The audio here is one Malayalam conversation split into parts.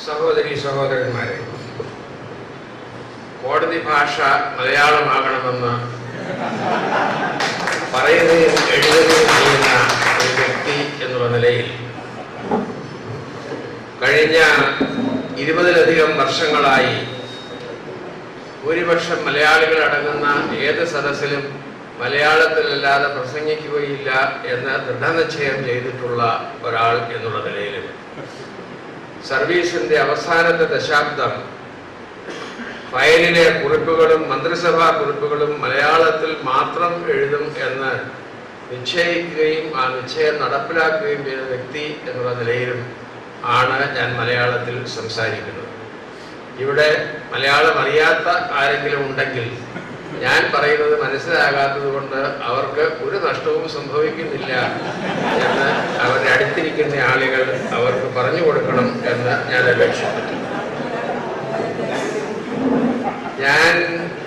സഹോദരി സഹോദരന്മാരെ കോടതി ഭാഷ മലയാളമാകണമെന്ന് പറയുകയും എഴുതുകയും ചെയ്യുന്ന ഒരു വ്യക്തി എന്നുള്ള നിലയിൽ കഴിഞ്ഞ ഇരുപതിലധികം വർഷങ്ങളായി ഭൂരിപക്ഷം മലയാളികൾ അടങ്ങുന്ന ഏത് സദസ്സിലും മലയാളത്തിലല്ലാതെ പ്രസംഗിക്കുകയില്ല എന്ന് ദൃഢനിശ്ചയം ചെയ്തിട്ടുള്ള ഒരാൾ എന്നുള്ള നിലയിലും സർവീസിന്റെ അവസാനത്തെ ദശാബ്ദം ഫയലിലെ കുറിപ്പുകളും മന്ത്രിസഭാ കുറിപ്പുകളും മലയാളത്തിൽ മാത്രം എഴുതും എന്ന് നിശ്ചയിക്കുകയും ആ നിശ്ചയം നടപ്പിലാക്കുകയും ചെയ്ത വ്യക്തി എന്നുള്ള നിലയിലും ആണ് ഞാൻ മലയാളത്തിൽ സംസാരിക്കുന്നത് ഇവിടെ മലയാളം അറിയാത്ത ആരെങ്കിലും ഉണ്ടെങ്കിൽ ഞാൻ പറയുന്നത് മനസ്സിലാകാത്തത് കൊണ്ട് അവർക്ക് ഒരു നഷ്ടവും സംഭവിക്കുന്നില്ല എന്ന് അവരുടെ അടുത്തിരിക്കുന്ന ആളുകൾ അവർക്ക് പറഞ്ഞു കൊടുക്കണം എന്ന് ഞാൻ അപേക്ഷിക്കുന്നു ഞാൻ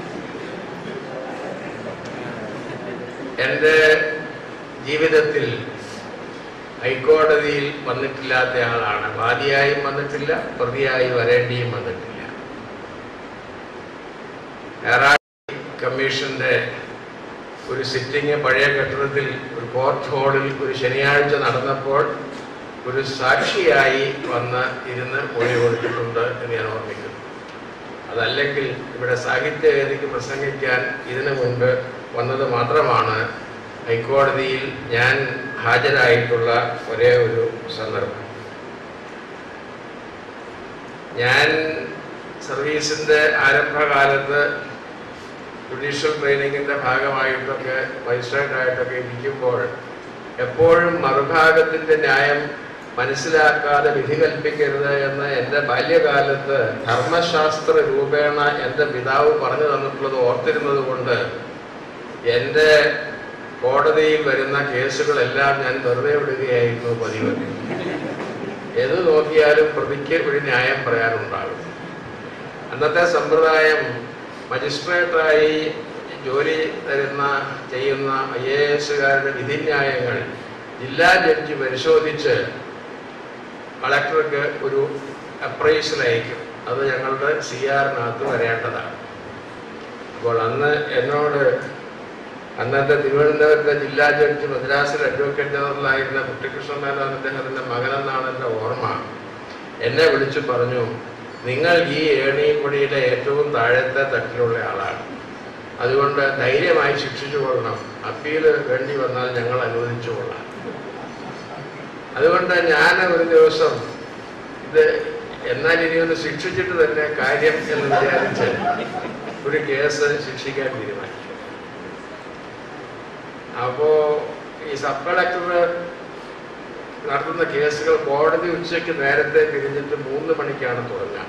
എൻ്റെ ജീവിതത്തിൽ ഹൈക്കോടതിയിൽ വന്നിട്ടില്ലാത്ത ആളാണ് വാദിയായും വന്നിട്ടില്ല പ്രതിയായി വരേണ്ടിയും വന്നിട്ടില്ല ഏറാടി കമ്മീഷന്റെ ഒരു സിറ്റിംഗ് പഴയ കെട്ടിടത്തിൽ ഒരു കോർട്ട് ഹാളിൽ ഒരു ശനിയാഴ്ച നടന്നപ്പോൾ ഒരു സാക്ഷിയായി വന്ന് ഇരുന്ന് മൊഴി കൊടുത്തിട്ടുണ്ട് എന്ന് ഞാൻ ഓർമ്മിക്കുന്നു അതല്ലെങ്കിൽ ഇവിടെ സാഹിത്യവേദിക്ക് പ്രസംഗിക്കാൻ ഇതിനു മുൻപ് വന്നത് മാത്രമാണ് ഹൈക്കോടതിയിൽ ഞാൻ ഹാജരായിട്ടുള്ള ഒരേ ഒരു സന്ദർഭം ഞാൻ സർവീസിൻ്റെ ആരംഭകാലത്ത് ജുഡീഷ്യൽ ട്രെയിനിങ്ങിൻ്റെ ഭാഗമായിട്ടൊക്കെ മജിസ്ട്രേറ്റായിട്ടൊക്കെ ഇരിക്കുമ്പോൾ എപ്പോഴും മറുഭാഗത്തിൻ്റെ ന്യായം മനസ്സിലാക്കാതെ വിധി കൽപ്പിക്കരുത് എന്ന് എൻ്റെ ബാല്യകാലത്ത് ധർമ്മശാസ്ത്ര രൂപേണ എൻ്റെ പിതാവ് പറഞ്ഞു തന്നിട്ടുള്ളത് ഓർത്തിരുന്നത് കൊണ്ട് എൻ്റെ കോടതിയിൽ വരുന്ന കേസുകളെല്ലാം ഞാൻ വെറുതെ വിടുകയായിരുന്നു പതിവ് ഏത് നോക്കിയാലും പ്രതിക്ക് ഒരു ന്യായം പറയാനുണ്ടാകും അന്നത്തെ സമ്പ്രദായം മജിസ്ട്രേറ്റായി ജോലി തരുന്ന ചെയ്യുന്ന ഐ എ എസുകാരുടെ വിധിന്യായങ്ങൾ ജില്ലാ ജഡ്ജി പരിശോധിച്ച് കളക്ടർക്ക് ഒരു അപ്രൈസൽ അയക്കും അത് ഞങ്ങളുടെ സി ആറിനകത്ത് വരേണ്ടതാണ് അപ്പോൾ അന്ന് എന്നോട് അന്നത്തെ തിരുവനന്തപുരത്തെ ജില്ലാ ജഡ്ജി മദ്രാസിൽ അഡ്വക്കേറ്റ് ജനറലായിരുന്ന കുട്ടികൃഷ്ണൻ മേനോൻ അദ്ദേഹത്തിൻ്റെ മകനെന്നാണ് എൻ്റെ ഓർമ്മ എന്നെ വിളിച്ചു പറഞ്ഞു നിങ്ങൾ ഈ ഏണിപ്പൊടിയിലെ ഏറ്റവും താഴത്തെ തട്ടിലുള്ള ആളാണ് അതുകൊണ്ട് ധൈര്യമായി ശിക്ഷിച്ചു കൊള്ളണം അപ്പീല് വേണ്ടി വന്നാൽ ഞങ്ങൾ അനുവദിച്ചു കൊള്ളാം അതുകൊണ്ട് ഞാൻ ഒരു ദിവസം ഇത് എന്നാൽ ഇനി ഒന്ന് ശിക്ഷിച്ചിട്ട് തന്നെ കാര്യം എന്ന് വിചാരിച്ച് ഒരു കേസ് ശിക്ഷിക്കാൻ തീരുമാനിച്ചു അപ്പോ ഈ സബ് കളക്ടർ നടത്തുന്ന കേസുകൾ കോടതി ഉച്ചയ്ക്ക് നേരത്തെ പിരിഞ്ഞിട്ട് മൂന്ന് മണിക്കാണ് തുടങ്ങുക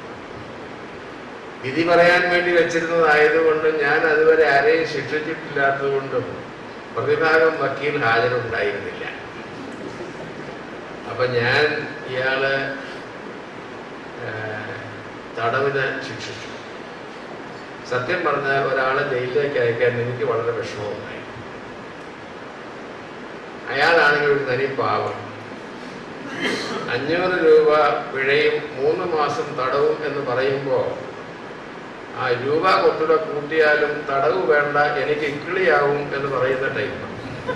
വിധി പറയാൻ വേണ്ടി വെച്ചിരുന്നതായതുകൊണ്ട് ഞാൻ അതുവരെ ആരെയും ശിക്ഷിച്ചിട്ടില്ലാത്തതുകൊണ്ടും പ്രതിഭാഗം വക്കീൽ ഹാജരുണ്ടായിരുന്നില്ല അപ്പൊ ഞാൻ ഇയാള് ഏഹ്, തടവിന് ശിക്ഷിച്ചു സത്യം പറഞ്ഞാൽ ഒരാളെ ജയിലിലേക്ക് അയക്കാൻ എനിക്ക് വളരെ വിഷമമുണ്ടായി അയാളാണെങ്കിൽ ഒരു തനി പാവം അഞ്ഞൂറ് രൂപ പിഴയും മൂന്ന് മാസം തടവും എന്ന് പറയുമ്പോൾ ആ രൂപ കൊത്തുകൂടെ കൂട്ടിയാലും തടവ് വേണ്ട എനിക്ക് ഇക്കിളിയാവും എന്ന് പറയുന്ന ടൈപ്പ്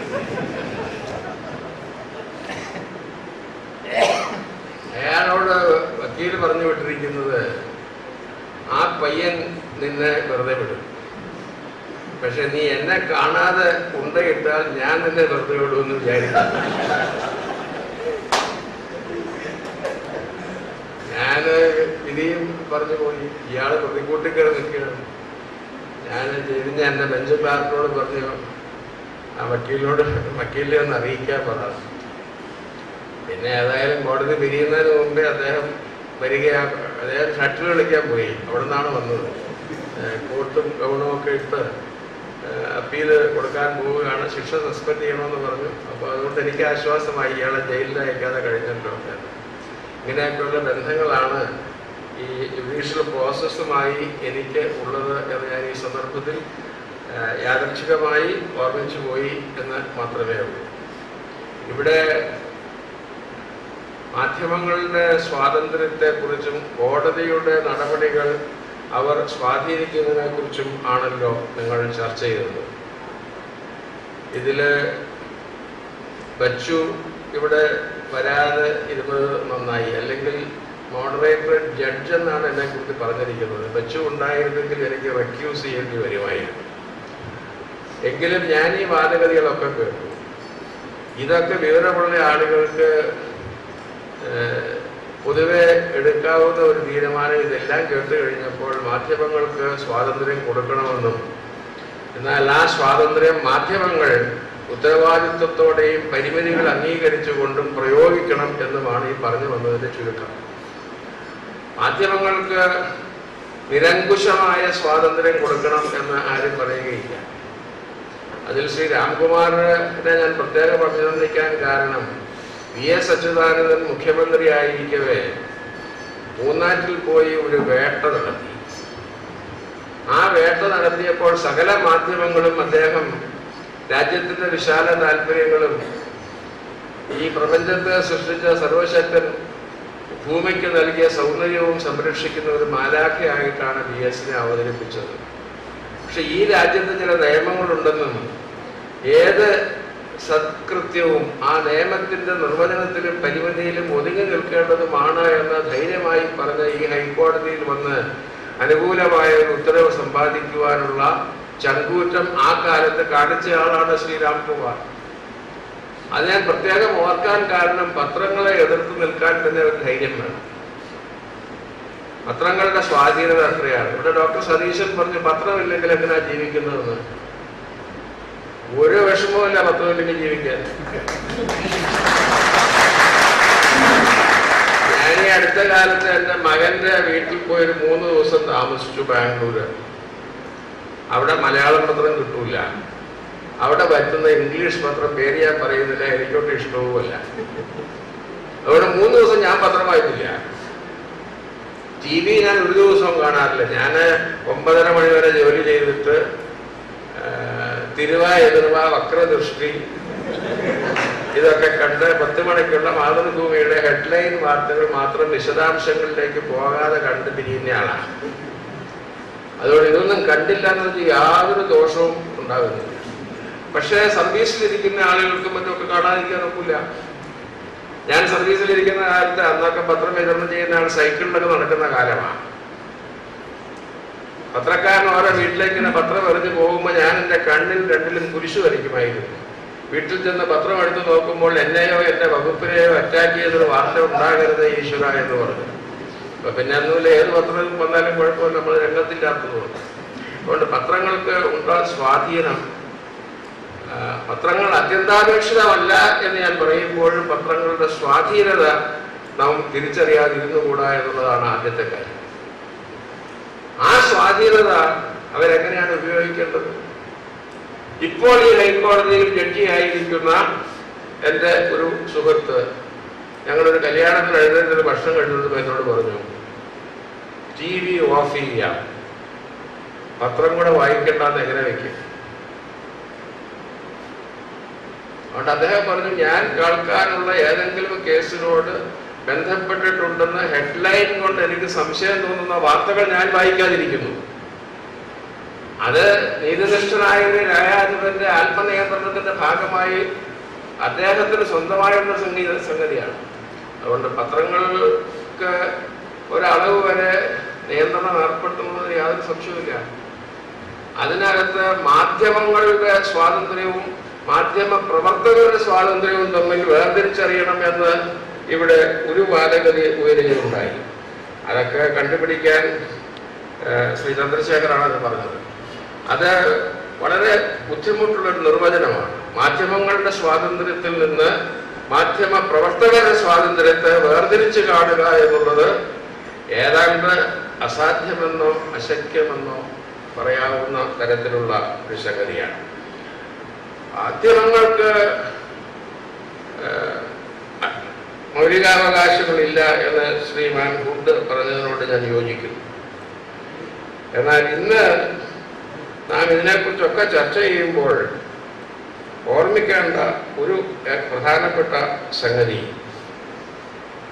അയാളോട് വക്കീൽ പറഞ്ഞു വിട്ടിരിക്കുന്നത് ആ പയ്യൻ നിന്നെ വെറുതെ വിടും പക്ഷെ നീ എന്നെ കാണാതെ ഉണ്ടയിട്ടാൽ ഞാൻ നിന്നെ വെറുതെ വിടുമെന്ന് വിചാരിക്കും ഞാന് വിധിയും പറഞ്ഞു പോയി ഇയാള് പ്രതികൂട്ടിക്കയറി നിൽക്കുകയാണ് ഞാൻ തിരിഞ്ഞ എന്റെ ബെഞ്ച് ക്ലാർക്കിനോട് പറഞ്ഞു ആ വക്കീലിനോട് വക്കീലിനെ ഒന്ന് അറിയിക്കാൻ പറ പിന്നെ ഏതായാലും കോടതി പിരിയുന്നതിന് മുമ്പേ അദ്ദേഹം വരികയാ അദ്ദേഹം ഷട്ടിൽ കളിക്കാൻ പോയി അവിടെ നിന്നാണ് വന്നത് ഏഹ് കോട്ടും ഗൗണും ഒക്കെ ഇട്ട് ഏഹ് അപ്പീല് കൊടുക്കാൻ പോവുകയാണ് ശിക്ഷ സസ്പെൻഡ് ചെയ്യണമെന്ന് പറഞ്ഞു അപ്പോൾ അതുകൊണ്ട് എനിക്ക് ആശ്വാസമായി ഇയാളെ ജയിലിൽ അയക്കാതെ കഴിഞ്ഞല്ലോ എന്ന്. ഇങ്ങനെയൊക്കെയുള്ള ബന്ധങ്ങളാണ് ഈ ജുഡീഷ്യൽ പ്രോസസ്സുമായി എനിക്ക് ഉള്ളത് എന്ന് ഞാൻ ഈ സന്ദർഭത്തിൽ ഏഹ് യാദൃച്ഛികമായി ഓർമ്മിച്ചു പോയി എന്ന് മാത്രമേ ഉള്ളൂ ഇവിടെ മാധ്യമങ്ങളുടെ സ്വാതന്ത്ര്യത്തെക്കുറിച്ചും കോടതിയുടെ നടപടികൾ അവർ സ്വാധീനിക്കുന്നതിനെക്കുറിച്ചും ആണല്ലോ നിങ്ങൾ ചർച്ച ചെയ്തത് ഇതിൽ ബച്ചു ഇവിടെ വരാതെ ഇരുന്നത് നന്നായി അല്ലെങ്കിൽ മോഡറേറ്റർ ജഡ്ജ് എന്നാണ് എന്നെ കുറിച്ച് പറഞ്ഞിരിക്കുന്നത് ബച്ചു ഉണ്ടായിരുന്നെങ്കിൽ എനിക്ക് റെക്യൂസ് ചെയ്യേണ്ടി വരുമായിരുന്നു എങ്കിലും ഞാൻ ഈ വാദഗതികളൊക്കെ കേട്ടു ഇതൊക്കെ വിവരമുള്ള ആളുകൾക്ക് ഏഹ്, പൊതുവെ എടുക്കാവുന്ന ഒരു തീരുമാനം ഇതെല്ലാം കേട്ട് കഴിഞ്ഞപ്പോൾ മാധ്യമങ്ങൾക്ക് സ്വാതന്ത്ര്യം കൊടുക്കണമെന്നും എന്നാൽ ആ സ്വാതന്ത്ര്യം മാധ്യമങ്ങൾ ഉത്തരവാദിത്വത്തോടെയും പരിമിതികൾ അംഗീകരിച്ചുകൊണ്ടും പ്രയോഗിക്കണം എന്നുമാണ് ഈ പറഞ്ഞു വന്നതിന്റെ ചുരുക്കം മാധ്യമങ്ങൾക്ക് നിരങ്കുശമായ സ്വാതന്ത്ര്യം കൊടുക്കണം എന്ന് ആരും പറയുകയില്ല അതിൽ ശ്രീ രാംകുമാറിനെ ഞാൻ പ്രത്യേകം അഭിനന്ദിക്കാൻ കാരണം വി എസ് അച്യുതാനന്ദൻ മുഖ്യമന്ത്രിയായിരിക്കവേ മൂന്നാറ്റിൽ പോയി ഒരു വേട്ട നടത്തി ആ വേട്ട നടത്തിയപ്പോൾ സകല മാധ്യമങ്ങളും അദ്ദേഹം രാജ്യത്തിന്റെ വിശാല താല്പര്യങ്ങളും ഈ പ്രപഞ്ചത്തെ സൃഷ്ടിച്ച സർവശക്തൻ ഭൂമിക്ക് നൽകിയ സൗന്ദര്യവും സംരക്ഷിക്കുന്ന ഒരു മാലാഖയായിട്ടാണ് ബി എസിനെ അവതരിപ്പിച്ചത് പക്ഷെ ഈ രാജ്യത്ത് ചില നിയമങ്ങളുണ്ടെന്നും ഏത് സത്കൃത്യവും ആ നിയമത്തിന്റെ നിർവചനത്തിലും പരിമിതിയിലും ഒതുങ്ങി നിൽക്കേണ്ടതുമാണ് എന്ന് ധൈര്യമായി പറഞ്ഞ ഈ ഹൈക്കോടതിയിൽ വന്ന് അനുകൂലമായ ഒരു ഉത്തരവ് സമ്പാദിക്കുവാനുള്ള ചങ്കൂറ്റം ആ കാലത്ത് കാണിച്ച ആളാണ് ശ്രീരാംകുമാർ അത് ഞാൻ പ്രത്യേകം ഓർക്കാൻ കാരണം പത്രങ്ങളെ എതിർത്ത് നിൽക്കാൻ തന്നെ ഒരു ധൈര്യം വേണം പത്രങ്ങളുടെ സ്വാധീനത എത്രയാണ് ഇവിടെ ഡോക്ടർ സതീശൻ പറഞ്ഞു പത്രമില്ലെങ്കിൽ എങ്ങനെയാ ജീവിക്കുന്നതെന്ന് ഒരു വിഷമവുമില്ല പത്രമില്ലെങ്കിൽ ജീവിക്കാൻ ഞാൻ ഈ അടുത്ത കാലത്ത് എൻ്റെ മകന്റെ വീട്ടിൽ പോയി ഒരു മൂന്ന് ദിവസം താമസിച്ചു ബാംഗ്ലൂര് അവിടെ മലയാളം പത്രം കിട്ടൂല അവിടെ വരുത്തുന്ന ഇംഗ്ലീഷ് പത്രം പേര് ഞാൻ പറയുന്നില്ല എനിക്കൊട്ട് ഇഷ്ടവുമല്ല അതുകൊണ്ട് മൂന്ന് ദിവസം ഞാൻ പത്രം വായിക്കില്ല ടി വി ഞാൻ ഒരു ദിവസവും കാണാറില്ല ഞാൻ ഒമ്പതര മണി വരെ ജോലി ചെയ്തിട്ട് ആ, തിരുവ എതിർവ വക്രദൃഷ്ടി ഇതൊക്കെ കണ്ട് പത്ത് മണിക്കുള്ള മാതൃഭൂമിയുടെ ഹെഡ്ലൈൻ വാർത്തകൾ മാത്രം വിശദാംശങ്ങളിലേക്ക് പോകാതെ കണ്ട് തിരിയുന്ന ആളാണ് അതുകൊണ്ട് ഇതൊന്നും കണ്ടില്ല എന്ന് വെച്ചാൽ യാതൊരു ദോഷവും ഉണ്ടാകുന്നില്ല പക്ഷേ സർവീസിലിരിക്കുന്ന ആളുകൾക്കും മറ്റൊക്കെ കാണാതിരിക്കാൻ ഒക്കില്ല ഞാൻ സർവീസിലിരിക്കുന്ന കാലത്ത് അന്നൊക്കെ പത്രം വിതരണം ചെയ്യുന്ന ആൾ സൈക്കിളിലൊക്കെ നടക്കുന്ന കാലമാണ് പത്രക്കാരൻ ഓരോ വീട്ടിലേക്ക് ഇങ്ങനെ പത്രം എറിഞ്ഞ് പോകുമ്പോൾ ഞാൻ എൻ്റെ കണ്ണിൽ രണ്ടിലും കുരിശു വരയ്ക്കുമായിരുന്നു വീട്ടിൽ ചെന്ന് പത്രം എടുത്ത് നോക്കുമ്പോൾ എന്നെയോ എൻ്റെ വകുപ്പിനെയോ അറ്റാക്ക് ചെയ്തൊരു വാർത്ത ഉണ്ടാകരുത് ഈശ്വര എന്ന് പറഞ്ഞു അപ്പൊ പിന്നെ ഒന്നുമില്ല ഏത് പത്രം വന്നാലും കുഴപ്പമില്ല നമ്മൾ രംഗത്തില്ലാത്തതുകൊണ്ട് അതുകൊണ്ട് പത്രങ്ങൾക്ക് ഉണ്ടാ സ്വാധീനം ആ, പത്രങ്ങൾ അത്യന്താപേക്ഷിതമല്ല എന്ന് ഞാൻ പറയുമ്പോഴും പത്രങ്ങളുടെ സ്വാധീനത നാം തിരിച്ചറിയാതിരുന്നുകൂടാ എന്നുള്ളതാണ് ആദ്യത്തെ കാര്യം ആ സ്വാധീനത അവരെങ്ങനെയാണ് ഉപയോഗിക്കേണ്ടത് ഇപ്പോൾ ഈ ഹൈക്കോടതിയിൽ ജഡ്ജിയായിരിക്കുന്ന എൻ്റെ ഒരു സുഹൃത്ത് ഞങ്ങളൊരു കല്യാണത്തിന് എഴുതുന്നൊരു ഭക്ഷണം കഴിയുന്നത് എന്നോട് പറഞ്ഞു ടി വി ഓഫ് ചെയ്യാം പത്രം കൂടെ വായിക്കേണ്ടെന്ന് എങ്ങനെ വെക്കും അതുകൊണ്ട് അദ്ദേഹം പറഞ്ഞു ഞാൻ കേൾക്കാനുള്ള ഏതെങ്കിലും കേസിനോട് ബന്ധപ്പെട്ടിട്ടുണ്ടെന്ന് ഹെഡ്ലൈൻ കൊണ്ട് എനിക്ക് സംശയം തോന്നുന്ന വാർത്തകൾ ഞാൻ വായിക്കാതിരിക്കുന്നു അത് നീതിനിഷ്ഠനായ ഒരു ന്യായാധിപന്റെ ആത്മനിയന്ത്രണത്തിന്റെ ഭാഗമായി അദ്ദേഹത്തിന് സ്വന്തമായുള്ള സംഗീത സംഗതിയാണ് അതുകൊണ്ട് പത്രങ്ങൾക്ക് ഒരളവ് വരെ നിയന്ത്രണം ഏർപ്പെടുത്തുന്നതിന് യാതൊരു സംശയവുമില്ല അതിനകത്ത് മാധ്യമങ്ങളുടെ സ്വാതന്ത്ര്യവും മാധ്യമ പ്രവർത്തകരുടെ സ്വാതന്ത്ര്യവും തമ്മിൽ വേർതിരിച്ചറിയണം എന്ന് ഇവിടെ ഒരു വാദഗതി ഉയരുകയുണ്ടായി അതൊക്കെ കണ്ടുപിടിക്കാൻ ഏഹ്, ശ്രീ ചന്ദ്രശേഖറാണ് അത് പറഞ്ഞത് അത് വളരെ ബുദ്ധിമുട്ടുള്ള ഒരു നിർവചനമാണ് മാധ്യമങ്ങളുടെ സ്വാതന്ത്ര്യത്തിൽ നിന്ന് മാധ്യമ പ്രവർത്തകരുടെ സ്വാതന്ത്ര്യത്തെ വേർതിരിച്ച് കാണുക എന്നുള്ളത് ഏതാണ്ട് അസാധ്യമെന്നോ അശക്യമെന്നോ പറയാവുന്ന തരത്തിലുള്ള ഒരു സംഗതിയാണ് മാധ്യമങ്ങൾക്ക് ഏഹ്, മൗലികാവകാശങ്ങളില്ല എന്ന് ശ്രീമാൻ ഹുഡ് പറഞ്ഞതിനോട് ഞാൻ യോജിക്കുന്നു എന്നാൽ ഇന്ന് നാം ഇതിനെക്കുറിച്ചൊക്കെ ചർച്ച ചെയ്യുമ്പോൾ ഓർമ്മിക്കേണ്ട ഒരു ഏഹ്, പ്രധാനപ്പെട്ട സംഗതി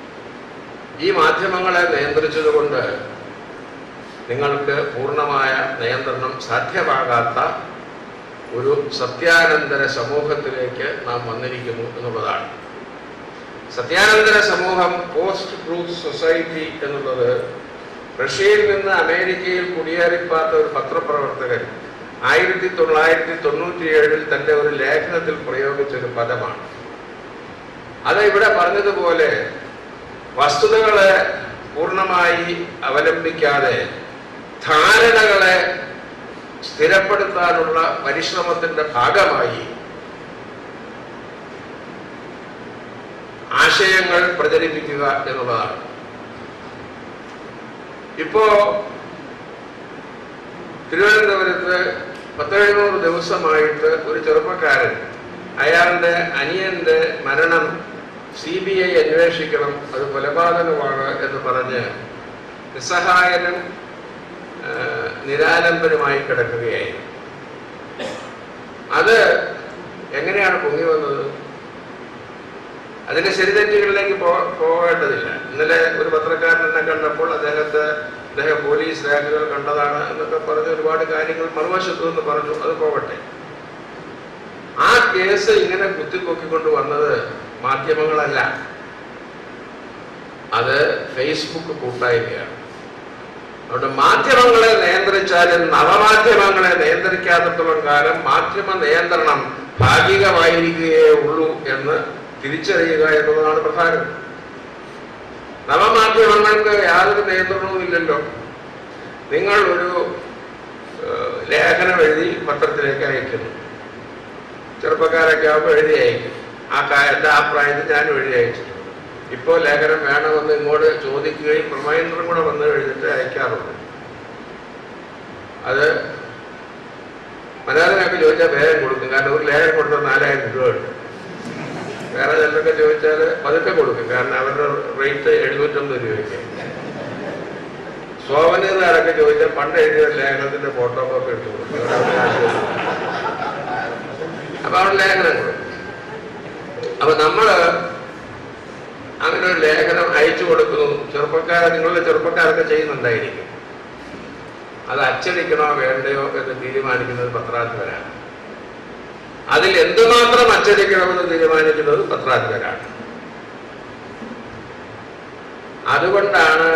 ഈ മാധ്യമങ്ങളെ നിയന്ത്രിച്ചതുകൊണ്ട് നിങ്ങൾക്ക് പൂർണ്ണമായ നിയന്ത്രണം സാധ്യമാകാത്ത ഒരു സത്യാനന്തര സമൂഹത്തിലേക്ക് നാം വന്നിരിക്കുന്നു എന്നുള്ളതാണ് സത്യാനന്തര സമൂഹം പോസ്റ്റ് ട്രൂത്ത് സൊസൈറ്റി എന്നുള്ളത് റഷ്യയിൽ നിന്ന് അമേരിക്കയിൽ കുടിയേറിപ്പാത്ത ഒരു പത്രപ്രവർത്തകൻ ആയിരത്തി തൊള്ളായിരത്തി തൊണ്ണൂറ്റിയേഴിൽ തന്റെ ഒരു ലേഖനത്തിൽ പ്രയോഗിച്ച ഒരു പദമാണ് അത് ഇവിടെ പറഞ്ഞതുപോലെ വസ്തുതകളെ പൂർണ്ണമായി അവലംബിക്കാതെ ധാരണകളെ സ്ഥിരപ്പെടുത്താനുള്ള പരിശ്രമത്തിന്റെ ഭാഗമായി ആശയങ്ങൾ പ്രചരിപ്പിക്കുക എന്നുള്ളതാണ് ഇപ്പോ തിരുവനന്തപുരത്ത് പത്തെഴുന്നൂറ് ദിവസമായിട്ട് ഒരു ചെറുപ്പക്കാരൻ അയാളുടെ അനിയന്റെ മരണം സി ബി ഐ അന്വേഷിക്കണം അത് കൊലപാതകമാണ് എന്ന് പറഞ്ഞ് നിസ്സഹായനും ആ, നിരാലംബനുമായി കിടക്കുകയായിരുന്നു അത് എങ്ങനെയാണ് പൊങ്ങി വന്നത് അതിന്റെ ശരിതെറ്റുകളിലേക്ക് പോ പോകേണ്ടതില്ല ഇന്നലെ ഒരു പത്രക്കാരൻ എന്നെ കണ്ടപ്പോൾ അദ്ദേഹത്തെ അദ്ദേഹം പോലീസ് രേഖകൾ കണ്ടതാണ് എന്നൊക്കെ പറഞ്ഞ് ഒരുപാട് കാര്യങ്ങൾ മറുവശത്തു നിന്ന് പറഞ്ഞു അത് പോകട്ടെ ആ കേസ് ഇങ്ങനെ കുത്തിപ്പൊക്കിക്കൊണ്ട് വന്നത് മാധ്യമങ്ങളല്ല അത് ഫേസ്ബുക്ക് കൂട്ടായ്മയാണ് അതുകൊണ്ട് മാധ്യമങ്ങളെ നിയന്ത്രിച്ചാലും നവമാധ്യമങ്ങളെ നിയന്ത്രിക്കാത്തത്തോളം കാലം മാധ്യമ നിയന്ത്രണം ഭാഗികമായിരിക്കുകയേ ഉള്ളൂ എന്ന് തിരിച്ചറിയുക എന്നുള്ളതാണ് പ്രധാനം നവമാധ്യമങ്ങൾക്ക് യാതൊരു നിയന്ത്രണവും ഇല്ലല്ലോ നിങ്ങൾ ഒരു ഏഹ്, ലേഖനം എഴുതി പത്രത്തിലേക്ക് അയക്കുന്നു ചെറുപ്പക്കാരൊക്കെ ആകുമ്പോൾ എഴുതി അയക്കും ആ കാ- എൻ്റെ ആ പ്രായത്തിൽ ഞാനും എഴുതി അയച്ചിട്ടുണ്ട് ഇപ്പോൾ ലേഖനം വേണമെന്ന് ഇങ്ങോട്ട് ചോദിക്കുകയും പ്രമേന്ദ്രം കൂടെ വന്ന് എഴുതിട്ട് അയക്കാറുണ്ട് അത് മലയാളമൊക്കെ ചോദിച്ചാൽ വേഗം കൊടുക്കും കാരണം ഒരു ലേഖനം കൊടുത്താൽ നാലായിരം രൂപ ഉണ്ട് വേറെ ചിലരൊക്കെ ചോദിച്ചാൽ പതുക്കെ കൊടുക്കും കാരണം അവരുടെ റേറ്റ് എഴുന്നൂറ്റമ്പത് രൂപയ്ക്ക് സോവനീറുകാരൊക്കെ ചോദിച്ചാൽ പണ്ട് എഴുതിയ ഒരു ലേഖനത്തിന്റെ ഫോട്ടോ കോപ്പി എടുത്തു കൊടുക്കും ഇവിടെ അവർ കാശ് കൊടുക്കും. അപ്പൊ അവിടെ ലേഖനം കൊടുക്കും അപ്പൊ നമ്മള് അങ്ങനെ ഒരു ലേഖനം അയച്ചു കൊടുക്കുന്നു ചെറുപ്പക്കാർ നിങ്ങളുടെ ചെറുപ്പക്കാരൊക്കെ ചെയ്യുന്നുണ്ടായിരിക്കും അത് അച്ചടിക്കണോ വേണ്ടയോ എന്ന് തീരുമാനിക്കുന്നത് പത്രാധിപരാണ് അതിൽ എന്തുമാത്രം അച്ചടിക്കണമെന്ന് തീരുമാനിക്കുന്നത് പത്രാധിപരാണ് അതുകൊണ്ടാണ്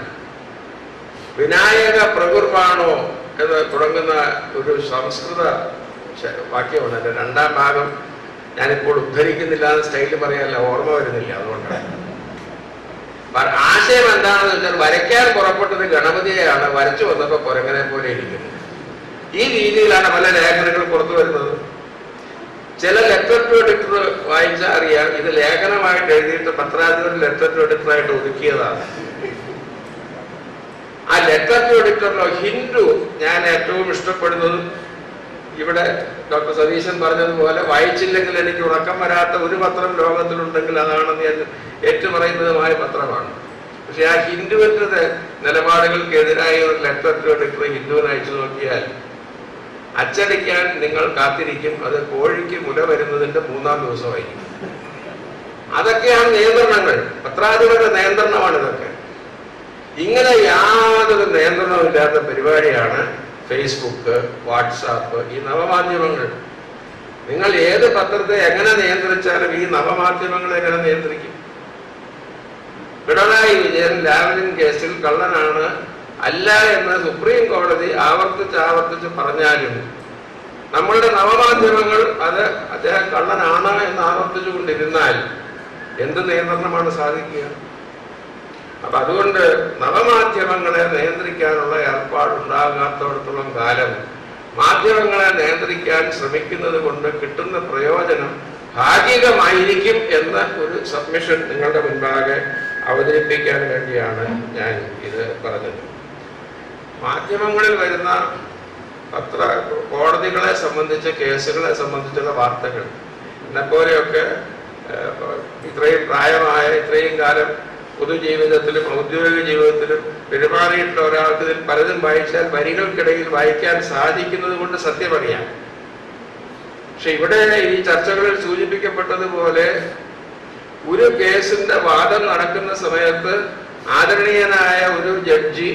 വിനായക പ്രകുർബാണോ എന്ന് തുടങ്ങുന്ന ഒരു സംസ്കൃത ശ- വാക്യമുണ്ട് എൻ്റെ രണ്ടാം ഭാഗം ഞാനിപ്പോൾ ഉദ്ധരിക്കുന്നില്ല എന്ന് സ്റ്റൈലിൽ പറയാനല്ല ഓർമ്മ വരുന്നില്ല അതുകൊണ്ടാണ് പ- ആശയം എന്താണെന്ന് വെച്ചാൽ വരയ്ക്കാൻ പുറപ്പെട്ടത് ഗണപതിയെയാണ് വരച്ചു വന്നപ്പോൾ കുരങ്ങനെ പോലെ ഇരിക്കുന്നത് ഈ രീതിയിലാണ് പല ലേഖനങ്ങൾ പുറത്തു വരുന്നത് ചില ലെറ്റർ ടു എഡിറ്റർ വായിച്ചാൽ അറിയാം ഇത് ലേഖനമായിട്ട് എഴുതിയിട്ട് പത്രാധിപർ ലെറ്റർ ടു എഡിറ്ററായിട്ട് ഒതുക്കിയതാണ് ആ ലെറ്റർ ടു എഡിറ്ററിലോ ഹിന്ദു ഞാൻ ഏറ്റവും ഇഷ്ടപ്പെടുന്നതും ഇവിടെ ഡോക്ടർ സതീശൻ പറഞ്ഞതുപോലെ വായിച്ചില്ലെങ്കിൽ എനിക്ക് ഉറക്കം വരാത്ത ഒരു പത്രം ലോകത്തിലുണ്ടെങ്കിൽ അതാണെന്ന് ഞാൻ ഏറ്റുപറയുന്നതുമായ പത്രമാണ് പക്ഷെ ആ ഹിന്ദുവിന്റെ നിലപാടുകൾക്കെതിരായ ഒരു ലെറ്റർ ടു എഡിറ്റർ ഹിന്ദുവിന് അയച്ചു നോക്കിയാൽ അച്ചടിക്കാൻ നിങ്ങൾ കാത്തിരിക്കും അത് കോഴിക്ക് മുല വരുന്നതിന്റെ മൂന്നാം ദിവസമായിരിക്കും അതൊക്കെയാണ് നിയന്ത്രണങ്ങൾ പത്രാധിപരുടെ നിയന്ത്രണമാണ് ഇതൊക്കെ ഇങ്ങനെ യാതൊരു നിയന്ത്രണവും ഇല്ലാത്ത പരിപാടിയാണ് ഫേസ്ബുക്ക് വാട്സാപ്പ് ഈ നവമാധ്യമങ്ങൾ നിങ്ങൾ ഏത് പത്രത്തെ എങ്ങനെ നിയന്ത്രിച്ചാലും ഈ നവമാധ്യമങ്ങളെ എങ്ങനെ നിയന്ത്രിക്കും പിണറായി വിജയൻ ലാവലിൻ കേസിൽ കള്ളനാണ് അല്ല എന്ന് സുപ്രീം കോടതി ആവർത്തിച്ച് ആവർത്തിച്ച് പറഞ്ഞാലും നമ്മളുടെ നവമാധ്യമങ്ങൾ അത് അദ്ദേഹം കള്ളനാണ് എന്ന് ആവർത്തിച്ചു കൊണ്ടിരുന്നാൽ എന്ത് നിയന്ത്രണമാണ് സാധിക്കുക അപ്പൊ അതുകൊണ്ട് നവമാധ്യമങ്ങളെ നിയന്ത്രിക്കാനുള്ള ഏർപ്പാടുണ്ടാകാത്തടത്തോളം കാലം മാധ്യമങ്ങളെ നിയന്ത്രിക്കാൻ ശ്രമിക്കുന്നത് കൊണ്ട് കിട്ടുന്ന പ്രയോജനം ഭാഗികമായിരിക്കും എന്ന ഒരു സബ്മിഷൻ നിങ്ങളുടെ മുൻപാകെ അവതരിപ്പിക്കാൻ വേണ്ടിയാണ് ഞാൻ ഇത് പറഞ്ഞത് മാധ്യമങ്ങളിൽ വരുന്ന പത്ര കോടതികളെ സംബന്ധിച്ച കേസുകളെ സംബന്ധിച്ചുള്ള വാർത്തകൾ എന്നെപ്പോലെയൊക്കെ ഏഹ്, ഇത്രയും പ്രായമായ ഇത്രയും കാലം പൊതുജീവിതത്തിലും ഔദ്യോഗിക ജീവിതത്തിലും പെരുമാറിയിട്ടുള്ള ഒരാൾക്ക് ഇതിൽ പലതും വായിച്ചാൽ വരികൾക്കിടയിൽ വായിക്കാൻ സാധിക്കുന്നത് കൊണ്ട് സത്യമറിയാം പക്ഷെ ഇവിടെ ഈ ചർച്ചകളിൽ സൂചിപ്പിക്കപ്പെട്ടതുപോലെ ഒരു കേസിന്റെ വാദം നടക്കുന്ന സമയത്ത് ആദരണീയനായ ഒരു ജഡ്ജി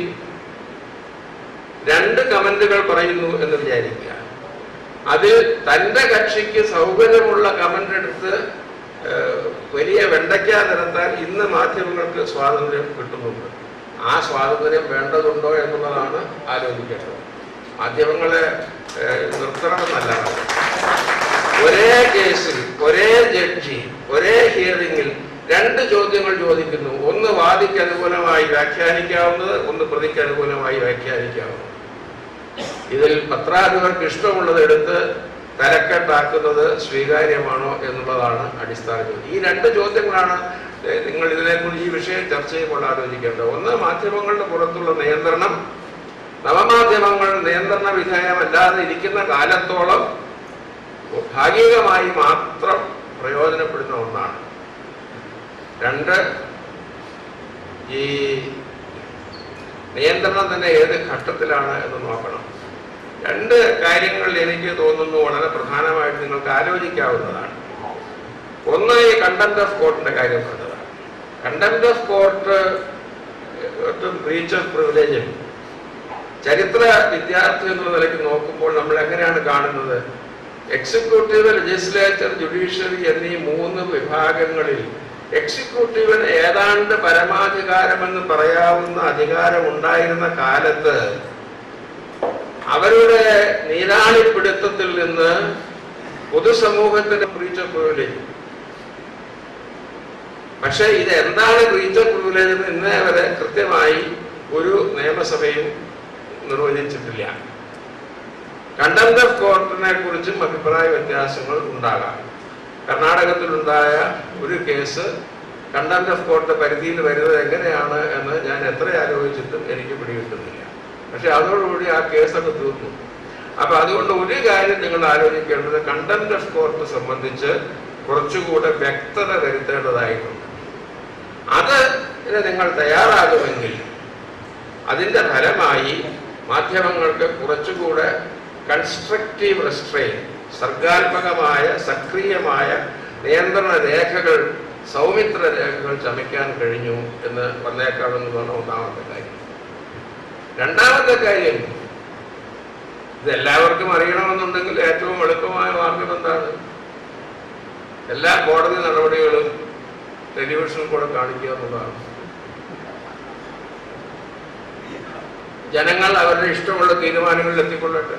രണ്ട് കമന്റുകൾ പറയുന്നു എന്ന് വിചാരിക്കുക അതിൽ തന്റെ കക്ഷിക്ക് സൗകര്യമുള്ള കമന്റ് എടുത്ത് ഏഹ്, വലിയ വെണ്ടയ്ക്ക നിരത്താൻ ഇന്ന് മാധ്യമങ്ങൾക്ക് സ്വാതന്ത്ര്യം കിട്ടുന്നുണ്ട് ആ സ്വാതന്ത്ര്യം വേണ്ടതുണ്ടോ എന്നുള്ളതാണ് ആലോചിക്കേണ്ടത് മാധ്യമങ്ങളെ ഏഹ്, നിർത്തണമെന്നല്ല പറയുന്നത്. ഒരേ കേസിൽ ഒരേ ജഡ്ജി ഒരേ ഹിയറിംഗിൽ രണ്ട് ചോദ്യങ്ങൾ ചോദിക്കുന്നു ഒന്ന് വാദിക്ക് അനുകൂലമായി വ്യാഖ്യാനിക്കാവുന്നത് ഒന്ന് പ്രതിക്ക് അനുകൂലമായി വ്യാഖ്യാനിക്കാവുന്നത് ഇതിൽ പത്രാധിപർക്ക് ഇഷ്ടമുള്ളത് എടുത്ത് തലക്കെട്ടാക്കുന്നത് സ്വീകാര്യമാണോ എന്നുള്ളതാണ് അടിസ്ഥാന ചോദ്യം ഈ രണ്ട് ചോദ്യങ്ങളാണ് ഏഹ്, നിങ്ങൾ ഇതിനെക്കുറിച്ച് ഈ വിഷയം ചർച്ച ചെയ്യുമ്പോൾ ആലോചിക്കേണ്ടത് ഒന്ന് മാധ്യമങ്ങളുടെ പുറത്തുള്ള നിയന്ത്രണം നവമാധ്യമങ്ങൾ നിയന്ത്രണ വിധേയമല്ലാതെ ഇരിക്കുന്ന കാലത്തോളം ഭാഗികമായി മാത്രം പ്രയോജനപ്പെടുന്ന ഒന്നാണ് രണ്ട് ഈ നിയന്ത്രണം തന്നെ ഏത് ഘട്ടത്തിലാണ് എന്ന് നോക്കണം രണ്ട് കാര്യങ്ങൾ എനിക്ക് തോന്നുന്നു വളരെ പ്രധാനമായിട്ട് നിങ്ങൾക്ക് ആലോചിക്കാവുന്നതാണ് ഒന്ന് ഈ കണ്ടംപ്റ്റ് ഓഫ് കോർട്ടിന്റെ കാര്യം പറഞ്ഞതാണ് contempt of court breach of പ്രിവിലേജും ചരിത്ര വിദ്യാർത്ഥി എന്നുള്ള നിലയ്ക്ക് നോക്കുമ്പോൾ നമ്മൾ എങ്ങനെയാണ് കാണുന്നത് എക്സിക്യൂട്ടീവ് ലെജിസ്ലേച്ചർ ജുഡീഷ്യറി എന്നീ മൂന്ന് വിഭാഗങ്ങളിൽ എക്സിക്യൂട്ടീവിന് ഏതാണ്ട് പരമാധികാരമെന്ന് പറയാവുന്ന അധികാരം ഉണ്ടായിരുന്ന കാലത്ത് അവരുടെ നീരാളിപ്പിടുത്തത്തിൽ നിന്ന് പൊതുസമൂഹത്തിന് ബ്രീച്ച് ഓഫ് പ്രിവിലേജ് പക്ഷേ ഇത് എന്താണ് ബ്രീച്ച് ഓഫ് പ്രിവിലേജ് എന്ന് ഇന്നേ വരെ കൃത്യമായി ഒരു നിയമസഭയും നിർവചിച്ചിട്ടില്ല കണ്ടംപ്റ്റ് ഓഫ് കോർട്ടിനെ കുറിച്ചും അഭിപ്രായ വ്യത്യാസങ്ങൾ ഉണ്ടാകാം കർണാടകത്തിലുണ്ടായ ഒരു കേസ് കണ്ടംപ്റ്റ് ഓഫ് കോർട്ട് പരിധിയിൽ വരുന്നത് എങ്ങനെയാണ് എന്ന് ഞാൻ എത്ര ആലോചിച്ചിട്ടും എനിക്ക് പിടികിട്ടുന്നില്ല പക്ഷെ അതോടുകൂടി ആ കേസൊക്കെ തീർന്നു അപ്പൊ അതുകൊണ്ട് ഒരു കാര്യം നിങ്ങൾ ആലോചിക്കേണ്ടത് കണ്ടംപ്റ്റ് ഓഫ് കോർട്ട് സംബന്ധിച്ച് കുറച്ചുകൂടെ വ്യക്തത വരുത്തേണ്ടതായിട്ടുണ്ട് അത് ഇത് നിങ്ങൾ തയ്യാറാകുമെങ്കിൽ അതിന്റെ ഫലമായി മാധ്യമങ്ങൾക്ക് കുറച്ചുകൂടെ കൺസ്ട്രക്റ്റീവ് റെസ്ട്രെയിൻ സർഗാത്മകമായ സക്രിയമായ നിയന്ത്രണ രേഖകൾ സൗമിത്ര രേഖകൾ ചമയ്ക്കാൻ കഴിഞ്ഞു എന്ന് വന്നേക്കാമെന്നതാണ് ഒന്നാമത്തെ കാര്യം രണ്ടാമത്തെ കാര്യം ഇത് എല്ലാവർക്കും അറിയണമെന്നുണ്ടെങ്കിൽ ഏറ്റവും എളുപ്പമായ മാർഗം എന്താണ് എല്ലാ കോടതി നടപടികളും ടെലിവിഷനിൽ കൂടെ കാണിക്കുക എന്നുള്ളതാണ് ജനങ്ങൾ അവരുടെ ഇഷ്ടമുള്ള തീരുമാനങ്ങളിൽ എത്തിക്കൊള്ളട്ടെ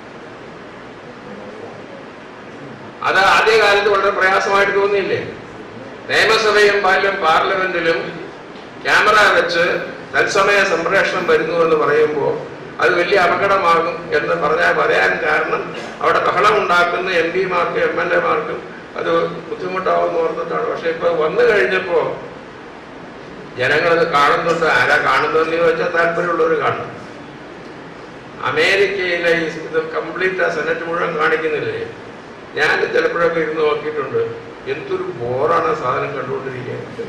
അത് ആദ്യകാലത്ത് വളരെ പ്രയാസമായിട്ട് തോന്നിയില്ലേ നിയമസഭയും പാലും പാർലമെന്റിലും ക്യാമറ വെച്ച് തത്സമയ സംപ്രേഷണം വരുന്നു എന്ന് പറയുമ്പോൾ അത് വലിയ അപകടമാകും എന്ന് പറഞ്ഞാൽ പറയാൻ കാരണം അവിടെ ബഹളം ഉണ്ടാക്കുന്ന എം പിമാർക്കും എം എൽ എമാർക്കും അത് ബുദ്ധിമുട്ടാവുമെന്ന് ഓർത്തിട്ടാണ് പക്ഷെ ഇപ്പൊ വന്നു കഴിഞ്ഞപ്പോ ജനങ്ങളത് കാണുന്നുണ്ട് ആരാ കാണുന്നതെന്ന് ചോദിച്ചാൽ താല്പര്യമുള്ളവർ കാണും അമേരിക്കയിലെ ഈ ഇത് കംപ്ലീറ്റ് ആ സെനറ്റ് മുഴുവൻ കാണിക്കുന്നില്ലേ ഞാൻ ചിലപ്പോഴൊക്കെ ഇരുന്ന് നോക്കിയിട്ടുണ്ട് എന്തൊരു ബോറാണ് ആ സാധനം കണ്ടുകൊണ്ടിരിക്കുക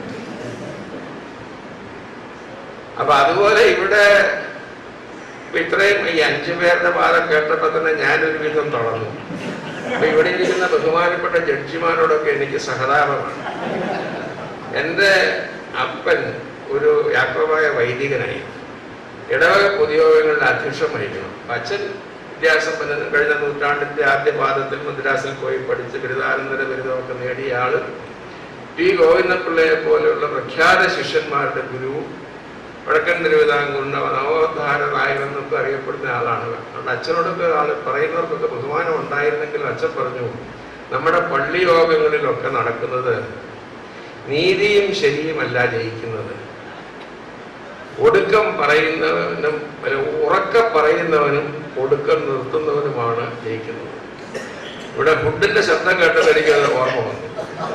അപ്പൊ അതുപോലെ ഇവിടെ ഇപ്പൊ ഇത്രയും ഈ അഞ്ചു പേരുടെ വാദം കേട്ടപ്പോ തന്നെ ഞാനൊരു വിധം തളർന്നു അപ്പൊ ഇവിടെ ഇരിക്കുന്ന ബഹുമാനപ്പെട്ട ജഡ്ജിമാരോടൊക്കെ എനിക്ക് സഹതാപമാണ് എൻ്റെ അപ്പൻ ഒരു യാക്കോബായ വൈദികനായി ഇടവക പൊതുയോഗങ്ങളുടെ അധ്യക്ഷം വഹിക്കണം അപ്പൊ അച്ഛൻ വിദ്യാസമ്പന്നനും കഴിഞ്ഞ നൂറ്റാണ്ടിന്റെ ആദ്യ പാദത്തിൽ മദ്രാസിൽ പോയി പഠിച്ച് ബിരുദാനന്തര ബിരുദമൊക്കെ നേടിയ ആള് ടി ഗോവിന്ദപിള്ളയെ പോലെയുള്ള പ്രഖ്യാത ശിഷ്യന്മാരുടെ ഗുരുവും വടക്കൻ തിരുവിതാംകൂറിന്റെ നവോദ്ധാര നായകനെന്നൊക്കെ അറിയപ്പെടുന്ന ആളാണ് അതുകൊണ്ട് അച്ഛനോടൊക്കെ ആള് പറയുന്നവർക്കൊക്കെ ബഹുമാനം ഉണ്ടായിരുന്നെങ്കിലും അച്ഛൻ പറഞ്ഞു നമ്മുടെ പള്ളി യോഗങ്ങളിലൊക്കെ നടക്കുന്നത് നീതിയും ശരിയുമല്ല ജയിക്കുന്നത് ഒടുക്കം പറയുന്നവനും അല്ല, ഉറക്ക പറയുന്നവനും ഒടുക്കം നിർത്തുന്നവനുമാണ് ജയിക്കുന്നത് ഇവിടെ ഫുഡിന്റെ ശബ്ദം കേട്ടത് എനിക്ക് അത് ഓർമ്മ വന്നു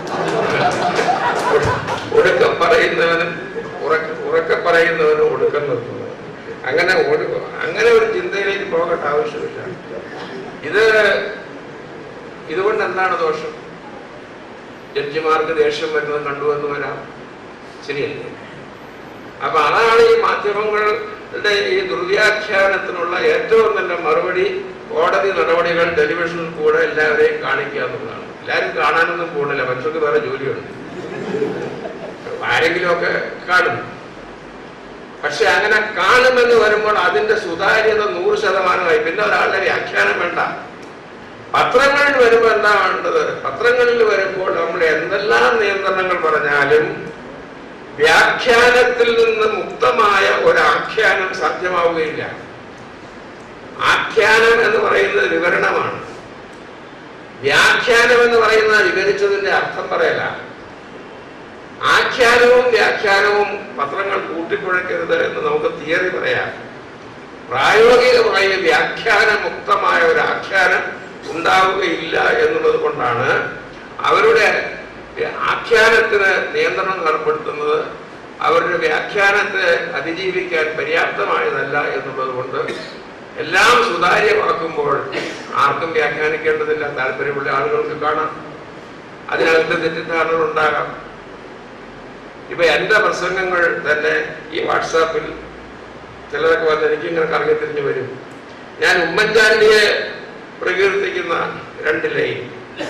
ഒടുക്കം പറയുന്നവനും ഉറക്ക ഉറക്ക പറയുന്നവനും ഒടുക്കം നിർത്തുന്നവനും അങ്ങനെ ഒരു അങ്ങനെ ഒരു ചിന്തയിലേക്ക് പോകേണ്ട ആവശ്യമില്ല ഇത് ഇതുകൊണ്ട് എന്താണ് ദോഷം ജഡ്ജിമാർക്ക് ദേഷ്യം വരുന്നത് കണ്ടുവെന്ന് വരാം ശരിയല്ലേ അപ്പൊ അതാണ് ഈ മാധ്യമങ്ങളുടെ ഈ ദുർവ്യാഖ്യാനത്തിനുള്ള ഏറ്റവും നല്ല മറുപടി കോടതി നടപടികൾ ടെലിവിഷനിൽ കൂടെ എല്ലാവരെയും കാണിക്കുക എന്നുള്ളതാണ് എല്ലാവരും കാണാനൊന്നും പോകുന്നില്ല മനുഷ്യർക്ക് വേറെ ജോലിയുണ്ട് ആരെങ്കിലുമൊക്കെ കാണും പക്ഷെ അങ്ങനെ കാണുമെന്ന് വരുമ്പോൾ അതിന്റെ സുതാര്യത നൂറ് ശതമാനമായി പിന്നെ ഒരാളുടെ വ്യാഖ്യാനം വേണ്ട പത്രങ്ങളിൽ വരുമ്പോൾ എന്താ വേണ്ടത് പത്രങ്ങളിൽ വരുമ്പോൾ നമ്മൾ എന്തെല്ലാം നിയന്ത്രണങ്ങൾ പറഞ്ഞാലും വ്യാഖ്യാനത്തിൽ നിന്ന് മുക്തമായ ഒരു ആഖ്യാനം സാധ്യമാവുകയില്ല ആഖ്യാനം എന്ന് പറയുന്നത് വിവരണമാണ് വ്യാഖ്യാനം എന്ന് പറയുന്നത് വിവരിച്ചതിന്റെ അർത്ഥം പറയല ആഖ്യാനവും വ്യാഖ്യാനവും പത്രങ്ങൾ കൂട്ടിക്കുഴയ്ക്കരുത് എന്ന് നമുക്ക് തിയറി പറയാം പ്രായോഗികമായി വ്യാഖ്യാനമുക്തമായ ഒരു ആഖ്യാനം ഉണ്ടാവുകയില്ല എന്നുള്ളത് കൊണ്ടാണ് അവരുടെ ആഖ്യാനത്തിന് നിയന്ത്രണം ഏർപ്പെടുത്തുന്നത് അവരുടെ വ്യാഖ്യാനത്തെ അതിജീവിക്കാൻ പര്യാപ്തമായതല്ല എന്നുള്ളത് കൊണ്ട് എല്ലാം സുതാര്യമാക്കുമ്പോൾ ആർക്കും വ്യാഖ്യാനിക്കേണ്ടതില്ല താല്പര്യമുള്ള ആളുകൾക്ക് കാണാം അതിനകത്ത് തെറ്റിദ്ധാരണകൾ ഉണ്ടാകാം ഇപ്പൊ എന്റെ പ്രസംഗങ്ങൾ തന്നെ ഈ വാട്സാപ്പിൽ ചിലരൊക്കെ വന്ന് എനിക്കിങ്ങനെ കറങ്ങി തിരിഞ്ഞു വരും ഞാൻ ഉമ്മൻചാണ്ടിയെ പ്രകീർത്തിക്കുന്ന രണ്ട് ലൈൻ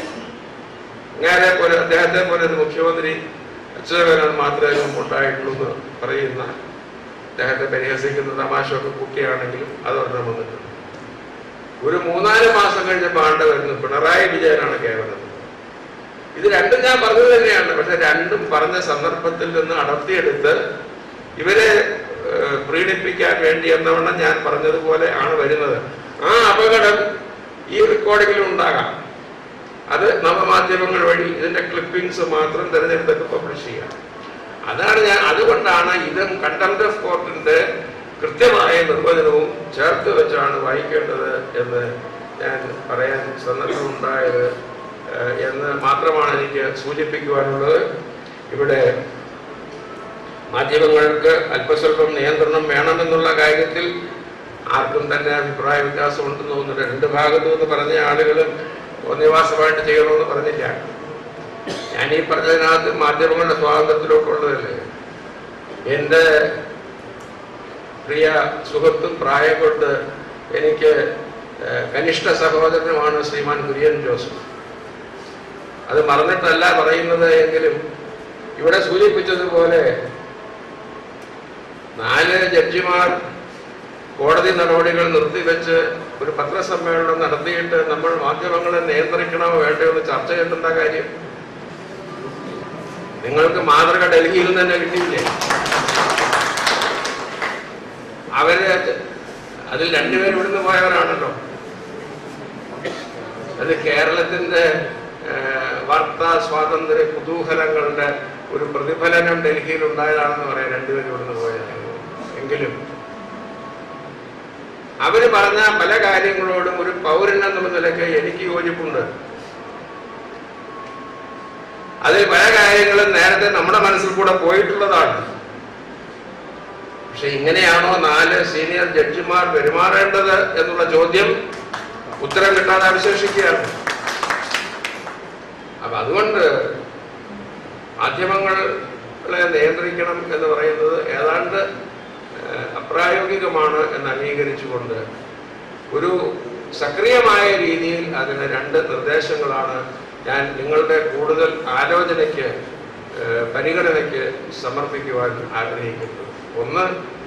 ഇങ്ങനെ പോലെ അദ്ദേഹത്തെ പോലെ ഒരു മുഖ്യമന്ത്രി അച്യുതമേനോൻ മാത്രമേ മുമ്പുണ്ടായിട്ടുള്ളൂ എന്ന് പറയുന്ന അദ്ദേഹത്തെ പരിഹസിക്കുന്ന തമാശയൊക്കെ കുട്ടിയാണെങ്കിലും അതൊരെണ്ണം വന്നിട്ടുണ്ട് ഒരു മൂന്നാല് മാസം കഴിഞ്ഞപ്പോൾ ആണ്ട് വരുന്നു പിണറായി വിജയനാണ് കേവലം ഇത് രണ്ടും ഞാൻ പറഞ്ഞത് തന്നെയാണ് പക്ഷെ രണ്ടും പറഞ്ഞ സന്ദർഭത്തിൽ നിന്ന് അടർത്തിയെടുത്ത് ഇവരെ ഏഹ്, പ്രീണിപ്പിക്കാൻ വേണ്ടി എന്നവണ്ണം ഞാൻ പറഞ്ഞതുപോലെ ആണ് വരുന്നത് ആ അപകടം ഈ റെക്കോർഡിങ്ങിലും ഉണ്ടാകാം അത് നവമാധ്യമങ്ങൾ വഴി ഇതിന്റെ ക്ലിപ്പിംഗ്സ് മാത്രം തിരഞ്ഞെടുത്തൊക്കെ പബ്ലിഷ് ചെയ്യാം അതാണ് ഞാൻ അതുകൊണ്ടാണ് ഇതും കണ്ടംപ്റ്റ് ഓഫ് കോർട്ടിന്റെ കൃത്യമായ നിർവചനവും ചേർത്ത് വെച്ചാണ് വായിക്കേണ്ടത് എന്ന് ഞാൻ പറയാൻ സന്ദർഭമുണ്ടായത് ഏഹ്, എന്ന് മാത്രമാണ് എനിക്ക് സൂചിപ്പിക്കുവാനുള്ളത് ഇവിടെ മാധ്യമങ്ങൾക്ക് അല്പസ്വല്പം നിയന്ത്രണം വേണമെന്നുള്ള കാര്യത്തിൽ ആർക്കും തന്നെ അഭിപ്രായ വ്യത്യാസം ഉണ്ടെന്ന് തോന്നുന്നു രണ്ട് ഭാഗത്തു നിന്ന് പറഞ്ഞ ആളുകളും ഒന്നിവാസമായിട്ട് ചെയ്യണമെന്ന് പറഞ്ഞില്ല ഞാൻ ഈ പറഞ്ഞതിനകത്ത് മാധ്യമങ്ങളുടെ സ്വാതന്ത്ര്യത്തിലൊക്കെ ഉള്ളതല്ലേ എൻ്റെ പ്രിയ സുഹൃത്തും പ്രായം കൊണ്ട് എനിക്ക് ഏഹ്, കനിഷ്ഠ സഹോദരനുമാണ് ശ്രീമാൻ കുര്യൻ ജോസഫ് അത് മറന്നിട്ടല്ല പറയുന്നത് എങ്കിലും ഇവിടെ സൂചിപ്പിച്ചതുപോലെ നാല് ജഡ്ജിമാർ കോടതി നടപടികൾ നിർത്തിവെച്ച് ഒരു പത്രസമ്മേളനം നടത്തിയിട്ട് നമ്മൾ മാധ്യമങ്ങളെ നിയന്ത്രിക്കണമോ വേണ്ടയോ എന്ന് ചർച്ച ചെയ്യേണ്ട കാര്യം നിങ്ങൾക്ക് മാതൃക ഡൽഹിയിൽ നിന്ന് തന്നെ കിട്ടിയില്ലേ അവര് അതിൽ രണ്ടുപേരും ഇവിടുന്ന് പോയവരാണല്ലോ അത് കേരളത്തിന്റെ ഏഹ്, വാർത്താ സ്വാതന്ത്ര്യ കുതൂഹലങ്ങളുടെ ഒരു പ്രതിഫലനം ഡൽഹിയിൽ ഉണ്ടായതാണെന്ന് പറയാം രണ്ടുപേരും ഇവിടുന്ന് പോയതാണ് എങ്കിലും അവര് പറഞ്ഞ പല കാര്യങ്ങളോടും ഒരു പൗരൻ എന്നുള്ള നിലയ്ക്ക് എനിക്ക് യോജിപ്പുണ്ട് അതിൽ പല കാര്യങ്ങളും നേരത്തെ നമ്മുടെ മനസ്സിൽ കൂടെ പോയിട്ടുള്ളതാണ് പക്ഷെ ഇങ്ങനെയാണോ നാല് സീനിയർ ജഡ്ജിമാർ പെരുമാറേണ്ടത് എന്നുള്ള ചോദ്യം ഉത്തരം കിട്ടാതെ അവശേഷിക്കുകയാണ് അപ്പൊ അതുകൊണ്ട് മാധ്യമങ്ങളെ നിയന്ത്രിക്കണം എന്ന് പറയുന്നത് ഏതാണ്ട് ഏഹ്, അപ്രായോഗികമാണ് എന്ന് അംഗീകരിച്ചുകൊണ്ട് ഒരു സക്രിയമായ രീതിയിൽ അതിന് രണ്ട് നിർദ്ദേശങ്ങളാണ് ഞാൻ നിങ്ങളുടെ കൂടുതൽ ആലോചനയ്ക്ക് ഏഹ്, പരിഗണനയ്ക്ക് സമർപ്പിക്കുവാൻ ആഗ്രഹിക്കുന്നത് ഒന്ന്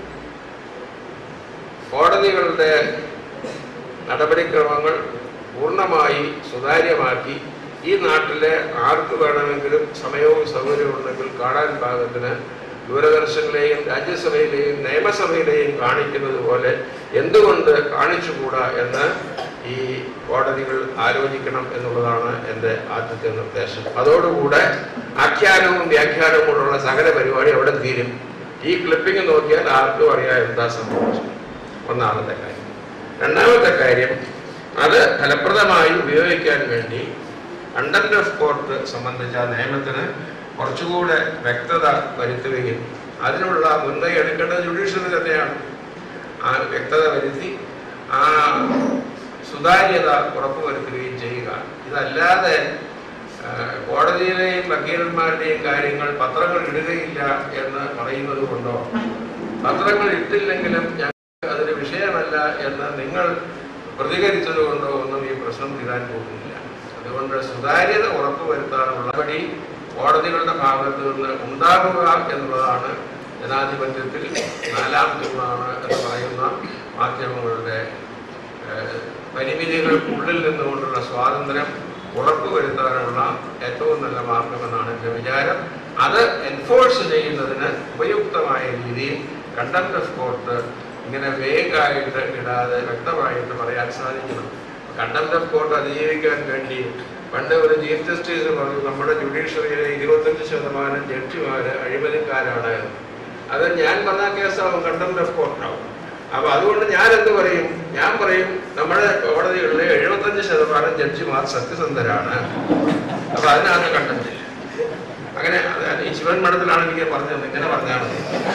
കോടതികളുടെ നടപടിക്രമങ്ങൾ പൂർണ്ണമായി സുതാര്യമാക്കി ഈ നാട്ടിലെ ആർക്ക് വേണമെങ്കിലും സമയവും സൗകര്യവും ഉണ്ടെങ്കിൽ കാണാൻ പാകത്തിന് ദൂരദർശനിലെയും രാജ്യസഭയിലെയും നിയമസഭയിലെയും കാണിക്കുന്നത് പോലെ എന്തുകൊണ്ട് കാണിച്ചുകൂടാ എന്ന് ഈ കോടതികൾ ആലോചിക്കണം എന്നുള്ളതാണ് എൻ്റെ ആദ്യത്തെ നിർദ്ദേശം അതോടുകൂടെ ആഖ്യാനവും വ്യാഖ്യാനവും കൊണ്ടുള്ള സകല പരിപാടി അവിടെ തീരും ഈ ക്ലിപ്പിംഗ് നോക്കിയാൽ ആർക്കും അറിയാം എന്താ സംഭവിച്ചത് ഒന്നാമത്തെ കാര്യം രണ്ടാമത്തെ കാര്യം അത് ഫലപ്രദമായി ഉപയോഗിക്കാൻ വേണ്ടി കണ്ടന്റ് ഓഫ് കോർട്ട് സംബന്ധിച്ച നിയമത്തിന് കുറച്ചുകൂടെ വ്യക്തത വരുത്തുകയും അതിനുള്ള മുൻകൈ എടുക്കേണ്ടത് ജുഡീഷ്യറി തന്നെയാണ് ആ വ്യക്തത വരുത്തി ആ സുതാര്യത ഉറപ്പുവരുത്തുകയും ചെയ്യുക ഇതല്ലാതെ ആ, കോടതിയിലെയും വക്കീലന്മാരുടെയും കാര്യങ്ങൾ പത്രങ്ങൾ ഇടുകയില്ല എന്ന് പറയുന്നത് കൊണ്ടോ പത്രങ്ങൾ ഇട്ടില്ലെങ്കിലും ഞങ്ങൾക്ക് അതിന് വിഷയമല്ല എന്ന് നിങ്ങൾ പ്രതികരിച്ചത് കൊണ്ടോ ഒന്നും ഈ പ്രശ്നം തീരാൻ പോകുന്നില്ല അതുകൊണ്ട് സുതാര്യത ഉറപ്പുവരുത്താനുള്ള നടപടി കോടതികളുടെ ഭാഗത്ത് നിന്ന് ഉണ്ടാകുക എന്നുള്ളതാണ് ജനാധിപത്യത്തിൽ നാലാം തൂണാണ് എന്ന് പറയുന്ന മാധ്യമങ്ങളുടെ ഏഹ്, പരിമിതികൾക്കുള്ളിൽ നിന്നുകൊണ്ടുള്ള സ്വാതന്ത്ര്യം ഉറപ്പുവരുത്താനുള്ള ഏറ്റവും നല്ല മാർഗമെന്നാണ് എൻ്റെ വിചാരം അത് എൻഫോഴ്സ് ചെയ്യുന്നതിന് ഉപയുക്തമായ രീതിയിൽ കണ്ടംപ്റ്റ് ഓഫ് കോർട്ട് ഇങ്ങനെ വേഗമായിട്ട് ഇടാതെ വ്യക്തമായിട്ട് പറയാൻ സാധിക്കണം കണ്ടംപ്റ്റ് ഓഫ് കോർട്ട് അതിജീവിക്കാൻ വേണ്ടി പണ്ട് ഒരു ചീഫ് ജസ്റ്റിസ് പറഞ്ഞു നമ്മുടെ ജുഡീഷ്യറിയിലെ ഇരുപത്തഞ്ച് ശതമാനം ജഡ്ജിമാര് അഴിമതിക്കാരാണ് എന്ന്. അത് ഞാൻ പറഞ്ഞ കേസാവും കണ്ടംപ്റ്റ് ഓഫ് കോർട്ടാവും അപ്പൊ അതുകൊണ്ട് ഞാൻ എന്ത് പറയും ഞാൻ പറയും നമ്മുടെ കോടതികളിലെ എഴുപത്തഞ്ച് ശതമാനം ജഡ്ജിമാർ സത്യസന്ധരാണ് അപ്പൊ അതിനകത്ത് കണ്ടന്റില്ല അങ്ങനെ അത് ഈ ശിവൻ മഠത്തിലാണ് എനിക്ക് പറഞ്ഞത് ഇങ്ങനെ പറഞ്ഞാണ്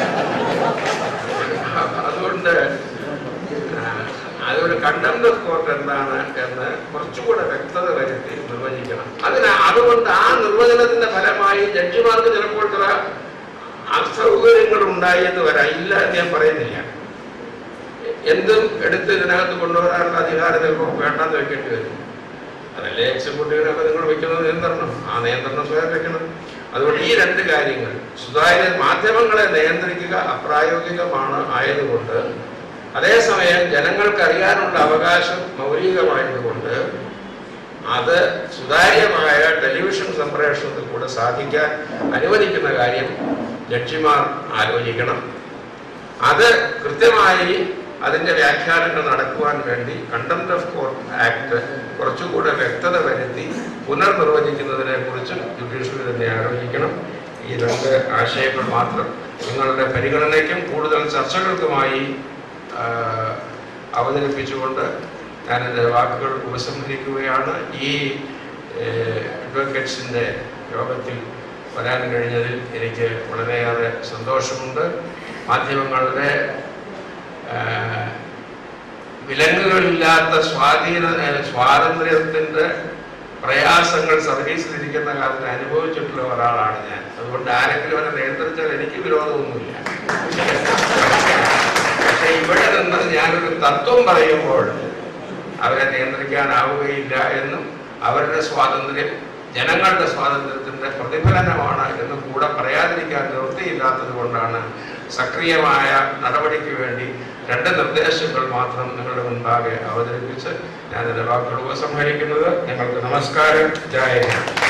അതുകൊണ്ട് ആ, അതൊരു കണ്ടംപ്റ്റ് ഓഫ് കോർട്ട് എന്താണ് എന്ന് കുറച്ചുകൂടെ വ്യക്തത വരുത്തി നിർവചിക്കണം അതിന് അതുകൊണ്ട് ആ നിർവചനത്തിന്റെ ഫലമായി ജഡ്ജിമാർക്ക് ചിലപ്പോൾ ചില അസൗകര്യങ്ങൾ ഉണ്ടായി എന്ന് വരാം ഇല്ല എന്ന് ഞാൻ പറയുന്നില്ല എന്തും എടുത്ത് ഇതിനകത്ത് കൊണ്ടുവരാനുള്ള അധികാരം ചിലപ്പോൾ വേണ്ടെന്ന് വെക്കേണ്ടി വരും അതല്ലേ എക്സിക്യൂട്ടീവിനൊക്കെ നിങ്ങൾ വെക്കുന്ന നിയന്ത്രണം ആ നിയന്ത്രണം സ്വയം വെക്കണം അതുകൊണ്ട് ഈ രണ്ട് കാര്യങ്ങൾ സുതാര്യ മാധ്യമങ്ങളെ നിയന്ത്രിക്കുക അപ്രായോഗികമാണ് ആയതുകൊണ്ട് അതേസമയം ജനങ്ങൾക്ക് അറിയാനുള്ള അവകാശം മൗലികമായതുകൊണ്ട് അത് സുതാര്യമായ ടെലിവിഷൻ സംപ്രേഷണത്തിൽ കൂടെ സാധിക്കാൻ അനുവദിക്കുന്ന കാര്യം ജഡ്ജിമാർ ആലോചിക്കണം അത് കൃത്യമായി അതിന്റെ വ്യാഖ്യാനങ്ങൾ നടക്കുവാൻ വേണ്ടി കണ്ടംപ്റ്റ് ഓഫ് കോർട്ട് ആക്ട് കുറച്ചുകൂടെ വ്യക്തത വരുത്തി പുനർനിർവചിക്കുന്നതിനെ കുറിച്ചും ജുഡീഷ്യറി തന്നെ ആലോചിക്കണം ഈ രണ്ട് ആശയങ്ങൾ മാത്രം നിങ്ങളുടെ പരിഗണനയ്ക്കും കൂടുതൽ ചർച്ചകൾക്കുമായി ആ, അവതരിപ്പിച്ചുകൊണ്ട് ഞാൻ എൻ്റെ വാക്കുകൾ ഉപസംഹരിക്കുകയാണ് ഈ അഡ്വക്കേറ്റ്സിൻ്റെ യോഗത്തിൽ വരാൻ കഴിഞ്ഞതിൽ എനിക്ക് വളരെയേറെ സന്തോഷമുണ്ട് മാധ്യമങ്ങളുടെ ആ, വിലങ്ങുകളില്ലാത്ത സ്വാധീന ഏ, സ്വാതന്ത്ര്യത്തിന്റെ പ്രയാസങ്ങൾ സർവീസിലിരിക്കുന്ന കാലത്ത് അനുഭവിച്ചിട്ടുള്ള ഒരാളാണ് ഞാൻ അതുകൊണ്ട് ആരെങ്കിലും അവരെ നിയന്ത്രിച്ചാൽ എനിക്ക് വിരോധമൊന്നുമില്ല പക്ഷെ ഇവിടെ നിന്ന് ഞാനൊരു തത്വം പറയുമ്പോൾ അവരെ നിയന്ത്രിക്കാനാവുകയില്ല എന്നും അവരുടെ സ്വാതന്ത്ര്യം ജനങ്ങളുടെ സ്വാതന്ത്ര്യത്തിന്റെ പ്രതിഫലനമാണ് എന്ന് കൂടെ പറയാതിരിക്കാൻ നിവൃത്തിയില്ലാത്തത് കൊണ്ടാണ് സക്രിയമായ നടപടിക്ക് വേണ്ടി രണ്ട് നിർദ്ദേശങ്ങൾ മാത്രം നിങ്ങളുടെ മുൻപാകെ അവതരിപ്പിച്ച് ഞാൻ എൻ്റെ വാക്കുകൾ ഉപസംഹരിക്കുന്നത് ഞങ്ങൾക്ക് നമസ്കാരം ജയ ഹിന്ദ്.